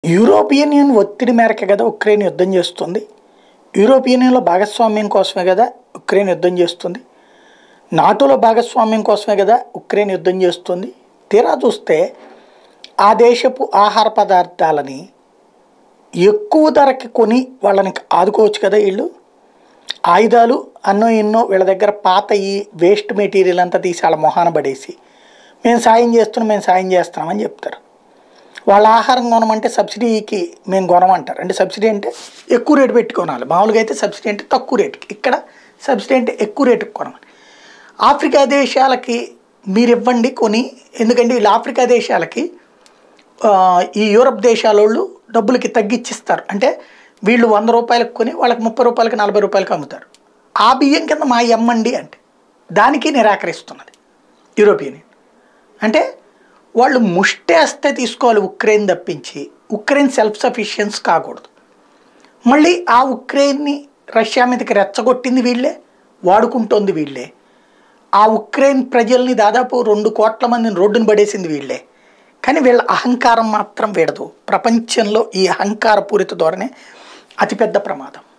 European union ఒత్తిడి మేరకే కదా ఉక్రెయిన్ యుద్ధం చేస్తుంది యూరోపియన్ యూనియన్లో భాగస్వామ్యం కోసమే కదా ఉక్రెయిన్ యుద్ధం చేస్తుంది నాటోలో భాగస్వామ్యం కోసమే కదా ఉక్రెయిన్ యుద్ధం చేస్తుంది తీరా చూస్తే ఆ దేశపు ఆహార పదార్థాలని ఎక్కువ ధరకి కొని వాళ్ళని ఆదుకోవచ్చు కదా వీళ్ళు ఆయుధాలు అన్నో ఎన్నో వీళ్ళ దగ్గర పాత ఈ వేస్ట్ మెటీరియల్ అంతా తీసి వాళ్ళ మొహాన పడేసి మేము సాయం చేస్తున్నాం మేము సాయం చేస్తున్నామని చెప్తారు వాళ్ళ ఆహారం కొనమంటే సబ్సిడీకి మేము కొనమంటారు అంటే సబ్సిడీ అంటే ఎక్కువ రేటు పెట్టి కొనాలి మామూలుగా అయితే సబ్సిడీ అంటే తక్కువ రేటుకి ఇక్కడ సబ్సిడీ అంటే ఎక్కువ రేటుకి కొనమని ఆఫ్రికా దేశాలకి మీరు ఇవ్వండి కొని ఎందుకంటే వీళ్ళు ఆఫ్రికా దేశాలకి ఆ, ఈ యూరప్ దేశాల వాళ్ళు డబ్బులకి తగ్గించిస్తారు అంటే వీళ్ళు వంద రూపాయలకు కొని వాళ్ళకి ముప్పై రూపాయలకి నలభై రూపాయలకి అమ్ముతారు ఆ బియ్యం కింద మా ఎమ్మండి అంటే దానికి నిరాకరిస్తున్నది యూరోపియన్ యూనియన్. అంటే వాళ్ళు ముష్టేస్తే తీసుకోవాలి ఉక్రెయిన్ తప్పించి ఉక్రెయిన్ సెల్ఫ్ సఫిషియన్స్ కాకూడదు మళ్ళీ ఆ ఉక్రెయిన్ని రష్యా మీదకి రెచ్చగొట్టింది వీళ్ళే వాడుకుంటోంది వీళ్ళే ఆ ఉక్రెయిన్ ప్రజల్ని దాదాపు రెండు కోట్ల మందిని రోడ్డును పడేసింది వీళ్ళే కానీ వీళ్ళ అహంకారం మాత్రం వీడదు ప్రపంచంలో ఈ అహంకారపూరిత ధోరణే అతిపెద్ద ప్రమాదం